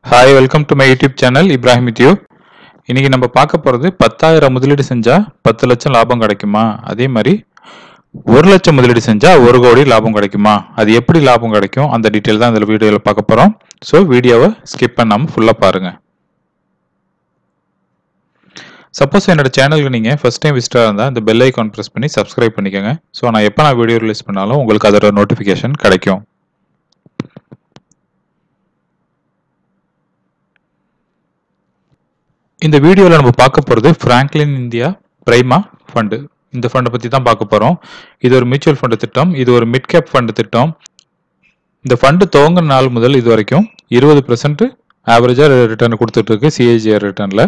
hi welcome to my YouTube channel Ibrahim with you இன்னைக்கு நம்ம பார்க்க போகிறது பத்தாயிரம் முதலீடு செஞ்சால் பத்து லட்சம் லாபம் கிடைக்குமா அதே மாதிரி ஒரு லட்சம் முதலீடு செஞ்சால் ஒரு கோடி லாபம் கிடைக்குமா அது எப்படி லாபம் கிடைக்கும் அந்த டீட்டெயில் தான் இந்த வீடியோவில் பார்க்க போகிறோம் ஸோ வீடியோவை ஸ்கிப் பண்ணாமல் ஃபுல்லாக பாருங்கள் சப்போஸ் என்னோட சேனலுக்கு நீங்கள் ஃபஸ்ட் டைம் விசிட்டாக இருந்தால் இந்த பெல் ஐக்கான் ப்ரெஸ் பண்ணி சப்ஸ்கிரைப் பண்ணிக்கோங்க ஸோ நான் எப்போ நான் வீடியோ ரிலீஸ் பண்ணாலும் உங்களுக்கு அதோட நோட்டிஃபிகேஷன் கிடைக்கும் இந்த வீடியோவில் நம்ம பார்க்க போகிறது ஃப்ராங்க்லின் இந்தியா பிரைமா ஃபண்டு இந்த ஃபண்டை பற்றி தான் பார்க்க போகிறோம் இது ஒரு மியூச்சுவல் ஃபண்டு திட்டம் இது ஒரு மிட் கேப் ஃபண்டு திட்டம் இந்த ஃபண்டு துவங்கின நாள் முதல் இது வரைக்கும் இருபது பர்சன்ட் ஆவரேஜாக ரிட்டர்ன் கொடுத்துட்ருக்கு சிஏஜிஆர் ரிட்டர்னில்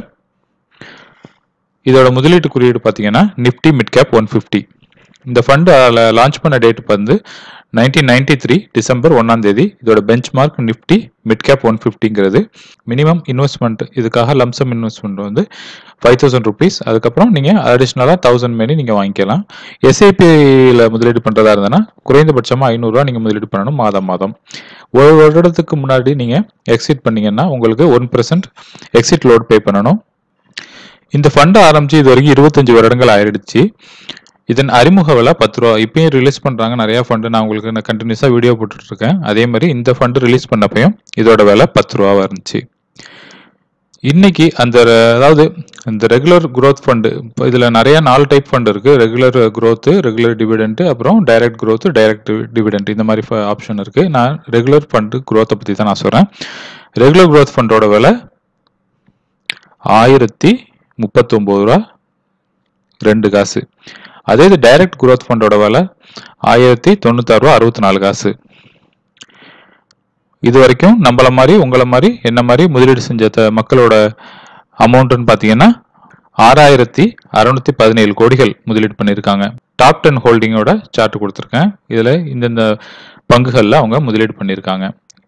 இதோட முதலீட்டு குறியீடு பார்த்தீங்கன்னா Nifty mid cap one fifty இந்த ஃபண்டு லான்ச் பண்ண டேட் வந்து நைன்டீன் நைன்டி த்ரீ டிசம்பர் ஒன்றாம் தேதி இதோட benchmark Nifty mid cap one ஃபிஃப்டிங்கிறது மினிமம் இன்வெஸ்ட்மெண்ட் இதுக்காக லம்சம் இன்வெஸ்ட்மெண்ட் வந்து ஃபைவ் தௌசண்ட் ருபீஸ் அதுக்கப்புறம் நீங்கள் அடிஷ்னலாக தௌசண்ட் மாரி நீங்கள் வாங்கிக்கலாம் எஸ்ஐபியில் முதலீடு பண்ணுறதா இருந்ததுன்னா குறைந்தபட்சமாக ஐநூறுரூவா நீங்கள் முதலீடு பண்ணணும் மாதம் மாதம் ஒரு வருடத்துக்கு முன்னாடி நீங்கள் எக்ஸிட் பண்ணீங்கன்னா உங்களுக்கு one percent exit load pay பண்ணணும் இந்த ஃபண்ட் ஆரம்பிச்சு இது வரைக்கும் இருபத்தஞ்சு வருடங்கள் ஆயிடுச்சு இதன் அறிமுக விலை பத்து ரூபா இப்பயும் ரிலீஸ் பண்ணுறாங்க நிறைய ஃபண்டு நான் உங்களுக்கு நான் கண்டினியூஸாக வீடியோ போட்டுட்ருக்கேன் அதே மாதிரி இந்த ஃபண்டு ரிலீஸ் பண்ணப்பையும் இதோட விலை பத்து ரூபாவாக இருந்துச்சு இன்னைக்கு அந்த அதாவது இந்த ரெகுலர் growth ஃபண்டு இப்போ இதில் நிறைய நாலு டைப் ஃபண்ட் இருக்குது ரெகுலர் growth ரெகுலர் டிவிடெண்ட் அப்புறம் டைரக்ட் growth டைரக்ட் டிவிடெண்ட் இந்த மாதிரி ஆப்ஷன் இருக்குது நான் ரெகுலர் ஃபண்டு growth பற்றி தான் நான் சொல்கிறேன் ரெகுலர் growth ஃபண்டோட விலை ஆயிரத்தி முப்பத்தொம்போது ரூபா ரெண்டு காசு அதே இது டைரக்ட் growth ஃபண்டோட விலை ஆயிரத்தி தொண்ணூத்தாறு ரூபா அறுபத்தி நாலு காசு இது வரைக்கும் நம்மள மாதிரி உங்களை மாதிரி என்ன மாதிரி முதலீடு செஞ்ச த- மக்களோட அமௌண்ட்னு பார்த்தீங்கன்னா ஆறாயிரத்தி அறுநூத்தி பதினேழு கோடிகள் முதலீடு பண்ணியிருக்காங்க டாப் டென் ஹோல்டிங்கோட சார்ட் கொடுத்துருக்கேன் இதில் இந்தந்த பங்குகளில் அவங்க முதலீடு பண்ணியிருக்காங்க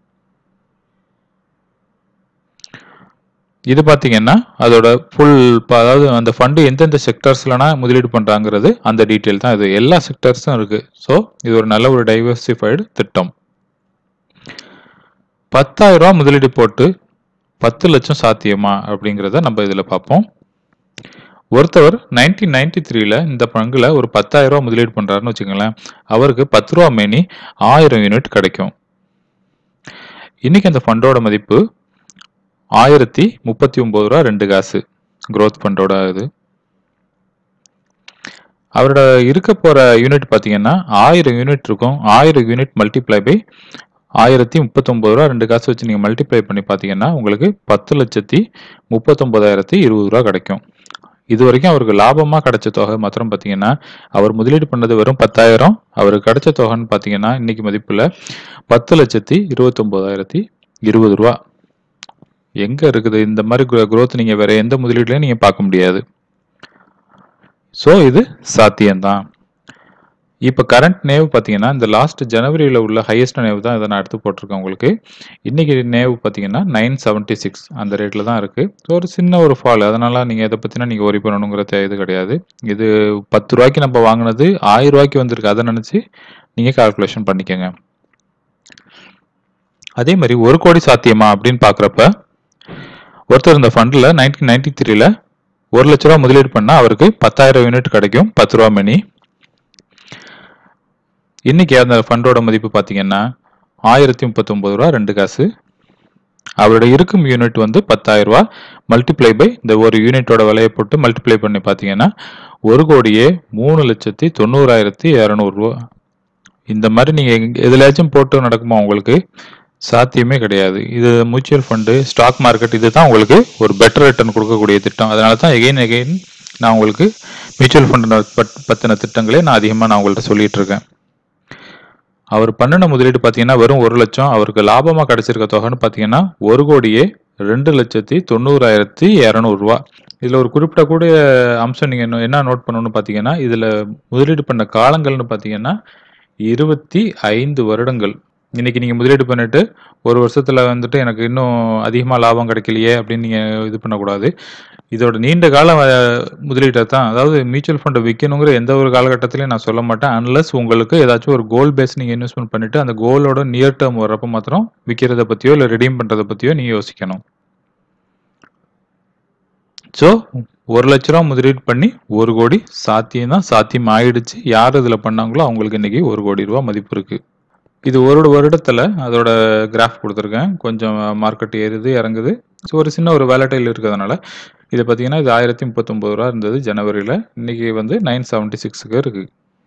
இது பார்த்தீங்கன்னா அதோட ஃபுல் அதாவது அந்த ஃபண்டு எந்தெந்த செக்டர்ஸ்லனா முதலீடு பண்ணுறாங்கிறது அந்த டீட்டெயில் தான் இது எல்லா செக்டர்ஸும் இருக்குது ஸோ இது ஒரு நல்ல ஒரு டைவர்சிஃபைடு திட்டம் பத்தாயிரம் ரூபா முதலீடு போட்டு பத்து லட்சம் சாத்தியமா அப்படிங்கிறத நம்ம இதில் பார்ப்போம் ஒருத்தவர் நைன்டீன் நைன்டி த்ரீல இந்த பங்குல ஒரு பத்தாயிரம் ரூபா முதலீடு பண்றாருன்னு வச்சுக்கோங்களேன் அவருக்கு பத்து ரூபா மேனி ஆயிரம் யூனிட் கிடைக்கும் இன்னைக்கு அந்த ஃபண்டோட மதிப்பு ஆயிரத்தி முப்பத்தி ஒன்பது ரூபா ரெண்டு காசு growth ஃபண்டோட இது அவரோட இருக்க போற யூனிட் பார்த்தீங்கன்னா ஆயிரம் யூனிட் இருக்கும் ஆயிரம் யூனிட் மல்டிப்ளை பை ஆயிரத்தி முப்பத்தொம்பது ரூபா ரெண்டு காசு வச்சு நீங்கள் மல்டிப்ளை பண்ணி பார்த்தீங்கன்னா உங்களுக்கு பத்து லட்சத்தி முப்பத்தொம்பதாயிரத்தி இருபது ரூபா கிடைக்கும் இது வரைக்கும் அவருக்கு லாபமாக கிடைச்ச தொகை மாத்திரம் பார்த்தீங்கன்னா அவர் முதலீடு பண்ணது வெறும் பத்தாயிரம் அவருக்கு கிடைச்ச தொகைன்னு பார்த்தீங்கன்னா இன்னைக்கு மதிப்பில் பத்து லட்சத்தி இருபத்தொம்போதாயிரத்தி இருபது ரூபா எங்கே இருக்குது இந்த மாதிரி growth நீங்கள் வேற எந்த முதலீடுலையும் நீங்கள் பார்க்க முடியாது ஸோ இது சாத்தியம்தான் இப்போ கரண்ட் நேவ் பார்த்தீங்கன்னா இந்த லாஸ்ட் ஜனவரியில் உள்ள ஹையஸ்ட் நேவ் தான் இதை நான் எடுத்து போட்டிருக்கேன் உங்களுக்கு இன்னைக்கு நேவ் பார்த்தீங்கன்னா நைன் செவன்ட்டி சிக்ஸ் அந்த ரேட்டில் தான் இருக்குது ஸோ ஒரு சின்ன ஒரு ஃபால் அதனால நீங்கள் இதை பற்றினா நீங்கள் ஒரி பண்ணணுங்கிற தே- இது கிடையாது இது பத்து ரூபாய்க்கு நம்ம வாங்கினது ஆயிரம் ரூபாய்க்கு வந்திருக்கு அதை நினச்சி நீங்கள் கால்குலேஷன் பண்ணிக்கோங்க அதே மாதிரி ஒரு கோடி சாத்தியமா அப்படின்னு பார்க்குறப்ப ஒருத்தர் இந்த ஃபண்டில் நைன்டீன் நைன்டி த்ரீல ஒரு லட்ச ரூபா முதலீடு பண்ணால் அவருக்கு பத்தாயிரம் யூனிட் கிடைக்கும் பத்து ரூபா மணி இன்னைக்கு அந்த ஃபண்டோட மதிப்பு பார்த்தீங்கன்னா ஆயிரத்தி முப்பத்தொம்பது ரூபா ரெண்டு காசு அவரோட இருக்கும் யூனிட் வந்து பத்தாயிரம் ரூபா மல்டிப்ளை பை இந்த ஒரு யூனிட்டோட விலையை போட்டு மல்டிப்ளை பண்ணி பார்த்தீங்கன்னா ஒரு கோடியே மூணு லட்சத்தி தொண்ணூறாயிரத்தி இரநூறுவா இந்த மாதிரி நீங்கள் எதுலையாச்சும் போட்டு நடக்குமா உங்களுக்கு சாத்தியமே கிடையாது இது மியூச்சுவல் ஃபண்டு ஸ்டாக் மார்க்கெட் இதுதான் உங்களுக்கு ஒரு பெட்டர் ரிட்டர்ன் கொடுக்கக்கூடிய திட்டம் அதனால தான் எகைன் எகைன் நான் உங்களுக்கு மியூச்சுவல் ஃபண்டு பற்றின திட்டங்களே நான் அதிகமாக நான் உங்கள்கிட்ட சொல்லிட்டு இருக்கேன் அவர் பண்ணின முதலீடு பார்த்தீங்கன்னா வெறும் ஒரு லட்சம் அவருக்கு லாபமாக கிடைச்சிருக்க தொகைன்னு பார்த்தீங்கன்னா ஒரு கோடியே ரெண்டு லட்சத்தி தொண்ணூறாயிரத்தி இரநூறுவா இதில் ஒரு குறிப்பிட்ட கூடிய அம்சம் நீங்கள் என்ன நோட் பண்ணணும்னு பார்த்தீங்கன்னா இதில் முதலீடு பண்ண காலங்கள்னு பார்த்தீங்கன்னா இருபத்தி ஐந்து வருடங்கள் இன்னைக்கு நீங்கள் முதலீடு பண்ணிட்டு ஒரு வருஷத்தில் வந்துட்டு எனக்கு இன்னும் அதிகமாக லாபம் கிடைக்கலையே அப்படின்னு நீங்கள் இது பண்ணக்கூடாது இதோட நீண்ட கால அஹ், முதலீட்டை தான் அதாவது மியூச்சுவல் ஃபண்டை விற்கணுங்கிற எந்த ஒரு காலகட்டத்திலையும் நான் சொல்ல மாட்டேன் அன்லஸ் உங்களுக்கு ஏதாச்சும் ஒரு கோல் பேஸ் நீங்கள் இன்வெஸ்ட்மெண்ட் பண்ணிட்டு அந்த கோலோட நியர் டேர்ம் வர்றப்ப மாத்திரம் விற்கிறத பற்றியோ இல்லை ரெடீம் பண்ணுறதை பற்றியோ நீங்கள் யோசிக்கணும் ஸோ ஒரு லட்ச ரூபா முதலீடு பண்ணி ஒரு கோடி சாத்தியம் தான் சாத்தியம் ஆயிடுச்சு யார் இதில் பண்ணாங்களோ அவங்களுக்கு இன்னைக்கு ஒரு கோடி ரூபா மதிப்பு இருக்கு இது ஒரு வருடத்தில் அதோட கிராஃப் கொடுத்துருக்கேன் கொஞ்சம் மார்க்கெட் ஏறுது இறங்குது ஸோ ஒரு சின்ன ஒரு வேலட்டைல் இருக்கிறதுனால இது பார்த்தீங்கன்னா இது ஆயிரத்தி முப்பத்தொம்பது ரூபா இருந்தது ஜனவரியில் இன்னைக்கு வந்து நைன் செவன்ட்டி சிக்ஸுக்கு இருக்குது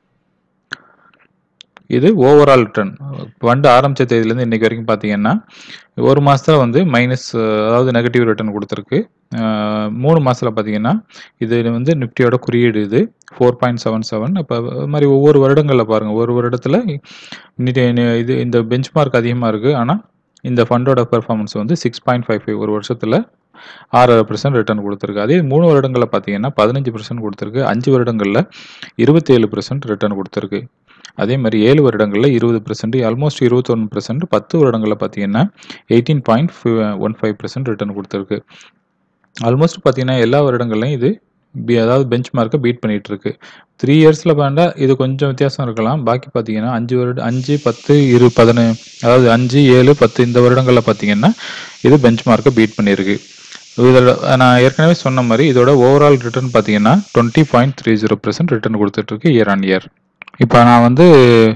இது ஓவரால் ரிட்டர்ன் ஃபண்டு ஆரம்பித்த தேதியிலேருந்து இன்னைக்கு வரைக்கும் பார்த்தீங்கன்னா ஒரு மாதத்தில் வந்து மைனஸ் அதாவது நெகட்டிவ் ரிட்டர்ன் கொடுத்துருக்கு அஹ், மூணு மாதத்தில் பார்த்தீங்கன்னா இது வந்து நிஃப்டியோட குறியீடு இது ஃபோர் பாயிண்ட் செவன் செவன் அப்போ அது மாதிரி ஒவ்வொரு வருடங்களில் பாருங்கள் ஒரு வருடத்தில் இது இந்த பெஞ்ச் மார்க் அதிகமாக இருக்குது ஆனால் இந்த ஃபண்டோட பெர்ஃபார்மன்ஸ் வந்து சிக்ஸ் பாயிண்ட் ஃபைவ் ஃபைவ் ஒரு வருஷத்தில் ஆறரை பர்சன்ட் ரிட்டர்ன் கொடுத்துருக்கு அதே மூணு வருடங்களில் பார்த்தீங்கன்னா பதினஞ்சு பர்சன்ட் கொடுத்துருக்கு அஞ்சு வருடங்களில் இருபத்தேழு பர்சன்ட் ரிட்டர்ன் கொடுத்துருக்கு அதே மாதிரி ஏழு வருடங்களில் இருபது பர்சன்ட் ஆல்மோஸ்ட் இருபத்தொன்று பர்சன்ட் பத்து வருடங்களில் பார்த்தீங்கன்னா eighteen point one five percent return கொடுத்துருக்கு ஆல்மோஸ்ட் பார்த்தீங்கன்னா எல்லா வருடங்கள்லையும் இது பி- அதாவது பெஞ்ச் மார்க்கை பீட் பண்ணிட்டு இருக்கு த்ரீ இயர்ஸில் வேண்டாம் இது கொஞ்சம் வித்தியாசம் இருக்கலாம் பாக்கி பார்த்தீங்கன்னா அஞ்சு வருடம் அஞ்சு பத்து இரு பதினு அதாவது அஞ்சு ஏழு பத்து இந்த வருடங்களில் பார்த்தீங்கன்னா இது பெஞ்ச் மார்க்கை பீட் பண்ணியிருக்கு இதோட நான் ஏற்கனவே சொன்ன மாதிரி இதோட ஓவரால் ரிட்டர்ன் பார்த்தீங்கன்னா twenty point three zero percent return கொடுத்துட்ருக்கு இயர் ஆன் இயர் இப்போ நான் வந்து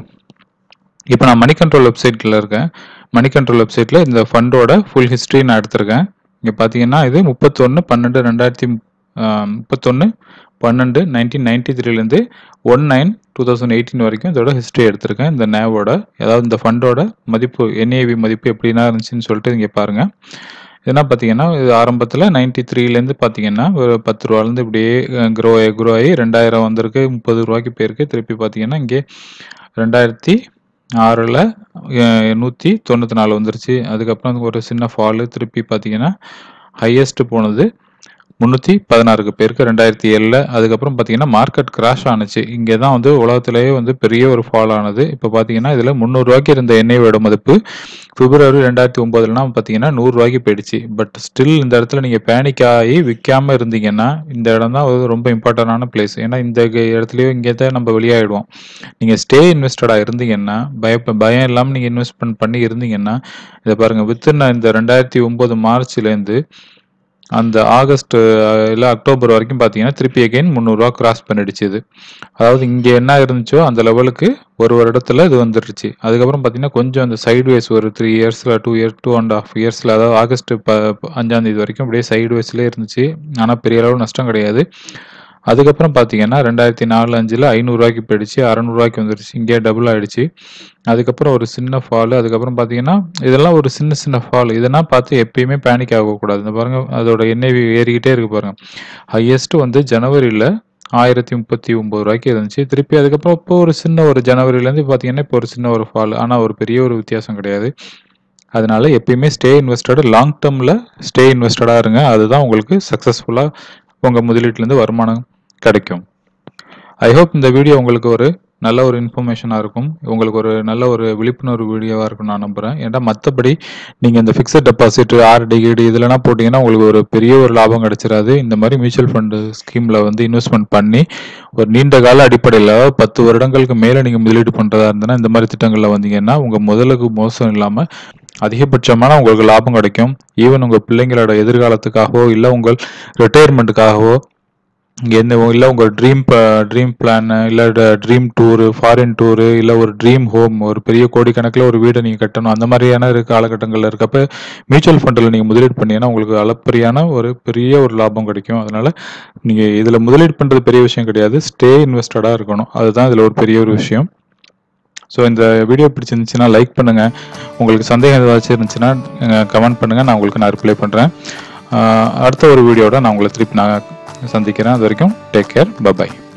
இப்போ நான் மணி கண்ட்ரோல் வெப்சைட்டில் இருக்கேன் மணி கண்ட்ரோல் வெப்சைட்டில் இந்த ஃபண்டோட ஃபுல் ஹிஸ்ட்ரி நான் எடுத்திருக்கேன் இங்கே பார்த்தீங்கன்னா இது முப்பத்தொன்று பன்னெண்டு ரெண்டாயிரத்தி முப்பத்தொன்று பன்னெண்டு நைன்டீன் நைன்டி த்ரீலேருந்து one nine two thousand eighteen வரைக்கும் இதோட ஹிஸ்ட்ரி எடுத்திருக்கேன் இந்த நேவோட அதாவது இந்த ஃபண்டோட மதிப்பு என்ஏவி மதிப்பு எப்படின்னா இருந்துச்சுன்னு சொல்லிட்டு இங்கே பாருங்கள் என்ன பார்த்தீங்கன்னா இது ஆரம்பத்தில் நைன்டி த்ரீலேருந்து பார்த்தீங்கன்னா ஒரு பத்து ரூபாலேருந்து இப்படியே க்ரோ ஆகி க்ரோ ஆகி ரெண்டாயிரம் வந்திருக்கு முப்பது ரூபாய்க்கு போயிருக்கு திருப்பி பார்த்தீங்கன்னா இங்கே ரெண்டாயிரத்தி ஆறில் நூற்றி தொண்ணூற்றி நாலு வந்துருச்சு அதுக்கப்புறம் ஒரு சின்ன ஃபாலு திருப்பி பார்த்தீங்கன்னா ஹையஸ்ட் போனது முந்நூற்றி பதினாறுக்கு பேருக்கு ரெண்டாயிரத்தி ஏழில் அதுக்கப்புறம் பார்த்தீங்கன்னா மார்க்கெட் கிராஷ் ஆனுச்சு இங்கே தான் வந்து உலகத்திலேயே வந்து பெரிய ஒரு ஃபால் ஆனது இப்போ பார்த்தீங்கன்னா இதில் முந்நூறுரூவாய்க்கு இருந்த எண்ணெயோட மதிப்பு பிப்ரவரி ரெண்டாயிரத்தி ஒம்போதுலாம் பார்த்தீங்கன்னா நூறுரூவாய்க்கு போயிடுச்சு பட் ஸ்டில் இந்த இடத்துல நீங்கள் பேனிக் ஆகி விற்காம இருந்தீங்கன்னா இந்த இடம் தான் வந்து ரொம்ப இம்பார்ட்டண்டான பிளேஸ் ஏன்னா இந்த க- இடத்துலயோ இங்கே தான் நம்ம வெளியாயிடுவோம் நீங்கள் ஸ்டே இன்வெஸ்டடாக இருந்தீங்கன்னா பய பயம் இல்லாமல் நீங்கள் இன்வெஸ்ட்மெண்ட் பண்ணி இருந்தீங்கன்னா இதை பாருங்கள் வித்தின் இந்த ரெண்டாயிரத்தி ஒம்பது மார்ச்லேருந்து அந்த ஆகஸ்ட் அஹ், இல்ல அக்டோபர் வரைக்கும் பார்த்தீங்கன்னா திருப்பி அகைன் முந்நூறுரூவா கிராஸ் பண்ணிடுச்சு இது அதாவது இங்கே என்ன இருந்துச்சோ அந்த லெவலுக்கு ஒரு வருடத்துல இது வந்துருச்சு அதுக்கப்புறம் பார்த்தீங்கன்னா கொஞ்சம் அந்த சைடு ஒரு த்ரீ இயர்ஸில் two year two and half இயர்ஸில் அதாவது ஆகஸ்ட் ப ப- அஞ்சாம் தேதி வரைக்கும் அப்படியே சைடு வேஸ்லேயே இருந்துச்சு ஆனால் பெரிய அளவு நஷ்டம் கிடையாது அதுக்கப்புறம் பார்த்தீங்கன்னா ரெண்டாயிரத்தி நாலு அஞ்சில் ஐநூறுரூவாய்க்கு போயிடுச்சு அறநூறுவாய்க்கு வந்துருச்சு இங்கே டபுள் ஆயிடுச்சு அதுக்கப்புறம் ஒரு சின்ன ஃபால் அதுக்கப்புறம் பார்த்தீங்கன்னா இதெல்லாம் ஒரு சின்ன சின்ன ஃபால் இதெல்லாம் பார்த்து எப்பயுமே பேனிக் ஆகக்கூடாது இந்த பாருங்க அதோட எண்ணெய் ஏறிக்கிட்டே இருக்கு பாருங்க ஹையஸ்ட் வந்து ஜனவரியில் ஆயிரத்தி முப்பத்தி ஒம்பது ரூபாய்க்கு இருந்துச்சு திருப்பி அதுக்கப்புறம் இப்போ ஒரு சின்ன ஒரு ஜனவரிலேருந்து பார்த்தீங்கன்னா இப்போ ஒரு சின்ன ஒரு ஃபால் ஆனால் ஒரு பெரிய ஒரு வித்தியாசம் கிடையாது அதனால எப்பயுமே ஸ்டே இன்வெஸ்டட் லாங் டேர்மில் ஸ்டே இன்வெஸ்டடாக இருங்க அதுதான் உங்களுக்கு சக்ஸஸ்ஃபுல்லாக உங்கள் முதலீட்டிலேருந்து வருமானம் கிடைக்கும் ஐ ஹோப் இந்த வீடியோ உங்களுக்கு ஒரு நல்ல ஒரு இன்ஃபர்மேஷனாக இருக்கும் உங்களுக்கு ஒரு நல்ல ஒரு விழிப்புணர்வு வீடியோவாக இருக்கும் நான் நம்புகிறேன் ஏன்னா மற்றபடி நீங்கள் இந்த ஃபிக்ஸட் டெபாசிட் ஆர்டி கீடு இதெல்லாம் போட்டிங்கன்னா உங்களுக்கு ஒரு பெரிய ஒரு லாபம் கிடைச்சிடாது இந்த மாதிரி மியூச்சுவல் ஃபண்டு ஸ்கீமில் வந்து இன்வெஸ்ட்மெண்ட் பண்ணி ஒரு நீண்ட கால அடிப்படையில் பத்து வருடங்களுக்கு மேலே நீங்கள் முதலீடு பண்ணுறதா இருந்ததுன்னா இந்த மாதிரி திட்டங்களில் வந்தீங்கன்னா உங்கள் முதலுக்கு மோசம் இல்லாமல் அதிகபட்சமான உங்களுக்கு லாபம் கிடைக்கும் ஈவன் உங்கள் பிள்ளைங்களோட எதிர்காலத்துக்காகவோ இல்லை உங்கள் ரிட்டையர்மெண்ட்டுக்காகவோ எந்த இல்லை உங்கள் ட்ரீம் ட்ரீம் பிளான் இல்லை ட்ரீம் டூரு ஃபாரின் டூரு இல்லை ஒரு ட்ரீம் ஹோம் ஒரு பெரிய கோடிக்கணக்கில் ஒரு வீடை நீங்கள் கட்டணும் அந்த மாதிரியான இருக்க காலகட்டங்களில் இருக்கப்ப மியூச்சுவல் ஃபண்டில் நீங்கள் முதலீடு பண்ணீங்கன்னா உங்களுக்கு அளப்பரியான ஒரு பெரிய ஒரு லாபம் கிடைக்கும் அதனால நீங்கள் இதில் முதலீடு பண்ணுறது பெரிய விஷயம் கிடையாது ஸ்டே இன்வெஸ்டடாக இருக்கணும் அதுதான் இதில் ஒரு பெரிய ஒரு விஷயம் ஸோ இந்த வீடியோ பிடிச்சிருந்துச்சுன்னா லைக் பண்ணுங்கள் உங்களுக்கு சந்தேகம் ஏதாச்சும் இருந்துச்சுன்னா கமெண்ட் பண்ணுங்கள் நான் உங்களுக்கு நான் ரிப்ளை பண்ணுறேன் அடுத்த ஒரு வீடியோட நான் உங்களை திருப்பி நான் சந்திக்கிறேன் அது வரைக்கும் டேக் கேர் பபாய்